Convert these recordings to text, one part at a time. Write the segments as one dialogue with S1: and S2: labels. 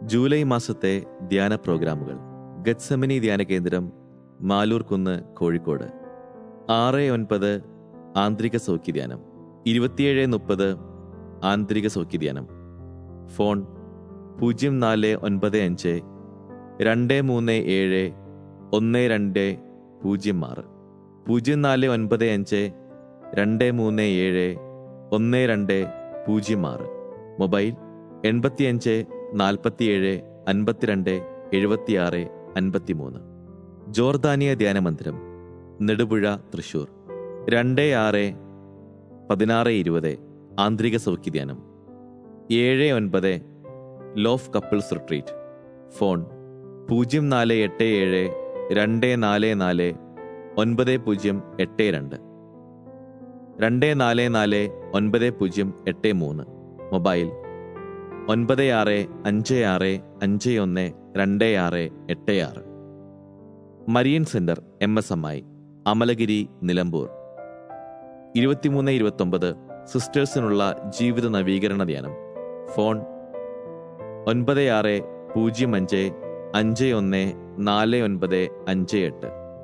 S1: July മാസത്തെ ധ്യാന പ്രോഗ്രാമുകൾ ഗത്സമനി ധ്യാന കേന്ദ്രം മാലൂർ കുന്ന് കോഴിക്കോട് ആറ് ഒൻപത് ആന്തരിക സൗഖ്യ ധ്യാനം ഇരുപത്തിയേഴ് മുപ്പത് ആന്തരിക സൗഖ്യ ധ്യാനം ഫോൺ പൂജ്യം നാല് ഒൻപത് അഞ്ച് രണ്ട് മൂന്ന് ഏഴ് ഒന്ന് രണ്ട് പൂജ്യം ആറ് പൂജ്യം നാല് ഒൻപത് അഞ്ച് രണ്ട് മൂന്ന് ഏഴ് ഒന്ന് രണ്ട് പൂജ്യം ആറ് മൊബൈൽ എൺപത്തിയഞ്ച് നാൽപ്പത്തിയേഴ് അൻപത്തിരണ്ട് എഴുപത്തിയാറ് അൻപത്തിമൂന്ന് ജോർദാനിയ ധ്യാനമന്ദിരം നെടുപുഴ തൃശൂർ രണ്ട് ആറ് പതിനാറ് ഇരുപത് ആന്തരിക സൗഖ്യ ധ്യാനം ഏഴ് ഒൻപത് ലോഫ് കപ്പിൾസ് റിട്രീറ്റ് ഫോൺ പൂജ്യം നാല് എട്ട് ഏഴ് രണ്ട് നാല് നാല് ഒൻപത് പൂജ്യം എട്ട് രണ്ട് രണ്ട് നാല് നാല് ഒൻപത് പൂജ്യം എട്ട് മൂന്ന് മൊബൈൽ ഒൻപത് ആറ് അഞ്ച് ആറ് അഞ്ച് ഒന്ന് രണ്ട് ആറ് എട്ട് ആറ് Marian centre M S M I Amalagiri Nilambur ഇരുപത്തിമൂന്ന് ഇരുപത്തൊമ്പത് സിസ്റ്റേഴ്സിനുള്ള ജീവിത നവീകരണ ധ്യാനം ഫോൺ ഒൻപത് ആറ് പൂജ്യം അഞ്ച് അഞ്ച് ഒന്ന് നാല് ഒൻപത് അഞ്ച് എട്ട്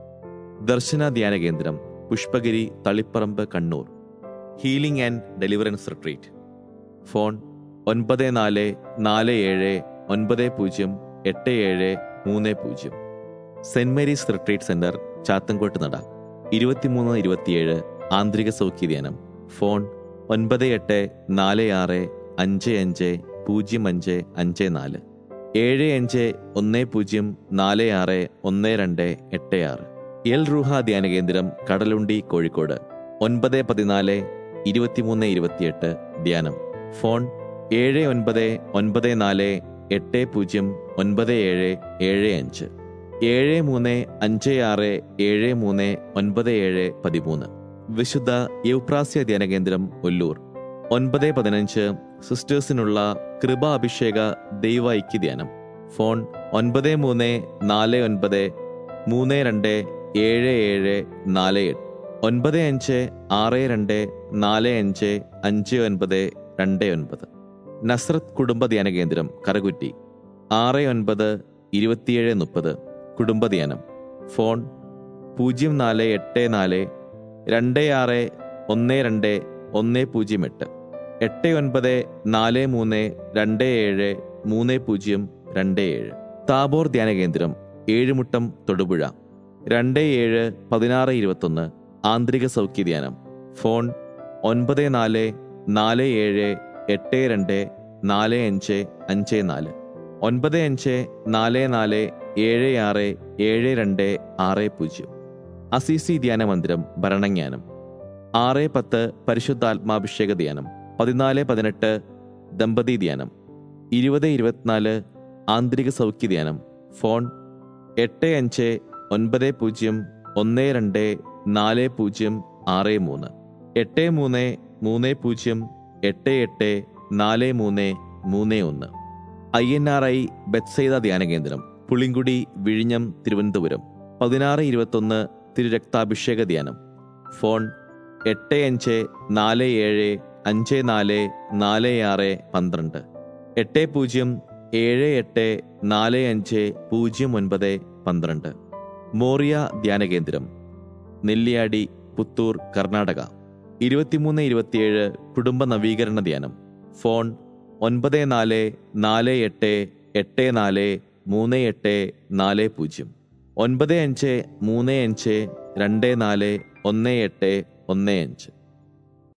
S1: ദർശന ധ്യാന കേന്ദ്രം Pushpagiri Taliparamba Kannur healing and deliverance retreat phone ഒൻപത് നാല് നാല് ഏഴ് ഒൻപത് പൂജ്യം എട്ട് ഏഴ് മൂന്ന് പൂജ്യം saint Mary's retreat centre Chathankottu Nada ഇരുപത്തിമൂന്ന് ഇരുപത്തിയേഴ് ആന്തരിക സൗഖ്യ ധ്യാനം ഫോൺ ഒൻപത് എട്ട് നാല് ആറ് അഞ്ച് അഞ്ച് പൂജ്യം അഞ്ച് അഞ്ച് നാല് ഏഴ് അഞ്ച് ഒന്ന് പൂജ്യം നാല് ആറ് ഒന്ന് രണ്ട് എട്ട് ആറ് എൽ റൂഹ ധ്യാന കേന്ദ്രം കടലുണ്ടി കോഴിക്കോട് ഒൻപത് പതിനാല് ഇരുപത്തിമൂന്ന് ഇരുപത്തിയെട്ട് ധ്യാനം ഫോൺ ഏഴ് ഒൻപത് ഒൻപത് നാല് എട്ട് പൂജ്യം ഒൻപത് ഏഴ് ഏഴ് അഞ്ച് ഏഴ് മൂന്ന് അഞ്ച് ആറ് ഏഴ് മൂന്ന് ഒൻപത് ഏഴ് പതിമൂന്ന് വിശുദ്ധ യൗപ്രാസ്യ ധ്യാന കേന്ദ്രം ഒല്ലൂർ ഒൻപത് പതിനഞ്ച് സിസ്റ്റേഴ്സിനുള്ള കൃപാഭിഷേക ദൈവ ഐക്യ ധ്യാനം ഫോൺ ഒൻപത് മൂന്ന് നാല് ഒൻപത് മൂന്ന് രണ്ട് ഏഴ് ഏഴ് നാല് എട്ട് ഒൻപത് അഞ്ച് ആറ് രണ്ട് നാല് അഞ്ച് അഞ്ച് ഒൻപത് രണ്ട് ഒൻപത് നസ്രത്ത് കുടുംബ ധ്യാന കേന്ദ്രം കരകുറ്റി ആറ് ഒൻപത് ഇരുപത്തിയേഴ് മുപ്പത് കുടുംബ ധ്യാനം ഫോൺ പൂജ്യം നാല് എട്ട് നാല് രണ്ട് ആറ് ഒന്ന് രണ്ട് ഒന്ന് പൂജ്യം എട്ട് എട്ട് ഒൻപത് നാല് മൂന്ന് രണ്ട് ഏഴ് മൂന്ന് പൂജ്യം രണ്ട് ഏഴ് താബോർ ധ്യാന കേന്ദ്രം ഏഴുമുട്ടം തൊടുപുഴ രണ്ട് ഏഴ് പതിനാറ് ഇരുപത്തൊന്ന് ആന്തരിക സൗഖ്യ ധ്യാനം ഫോൺ ഒൻപത് നാല് നാല് ഏഴ് എട്ട് രണ്ട് നാല് അഞ്ച് അഞ്ച് നാല് ഒൻപത് അഞ്ച് നാല് നാല് ഏഴ് ആറ് ഏഴ് രണ്ട് ആറ് പൂജ്യം അസീസി ധ്യാന മന്ദിരം ഭരണജ്ഞാനം ആറ് പത്ത് പരിശുദ്ധാത്മാഭിഷേക ധ്യാനം പതിനാല് പതിനെട്ട് ദമ്പതി ധ്യാനം ഇരുപത് ഇരുപത്തിനാല് ആന്തരിക സൗഖ്യ ധ്യാനം ഫോൺ എട്ട് അഞ്ച് ഒൻപത് പൂജ്യം ഒന്ന് രണ്ട് നാല് പൂജ്യം ആറ് മൂന്ന് എട്ട് മൂന്ന് മൂന്ന് പൂജ്യം എട്ട് എട്ട് നാല് മൂന്ന് മൂന്ന് ഒന്ന് I N R I Bethsaida ധ്യാന കേന്ദ്രം പുളിങ്കുടി വിഴിഞ്ഞം തിരുവനന്തപുരം പതിനാറ് ഇരുപത്തൊന്ന് തിരുരക്താഭിഷേക ധ്യാനം ഫോൺ എട്ട് അഞ്ച് നാല് ഏഴ് അഞ്ച് നാല് നാല് ആറ് പന്ത്രണ്ട് എട്ട് പൂജ്യം ഏഴ് എട്ട് നാല് അഞ്ച് പൂജ്യം ഒൻപത് പന്ത്രണ്ട് മോറിയ ധ്യാന കേന്ദ്രം നെല്ലിയാടി പുത്തൂർ കർണാടക ഇരുപത്തിമൂന്ന് ഇരുപത്തിയേഴ് കുടുംബ നവീകരണ ധ്യാനം ഫോൺ ഒൻപത് നാല് നാല് എട്ട് എട്ട് നാല് മൂന്ന് എട്ട് നാല് പൂജ്യം ഒൻപത് അഞ്ച് മൂന്ന് അഞ്ച് രണ്ട് നാല് ഒന്ന് എട്ട് ഒന്ന് അഞ്ച്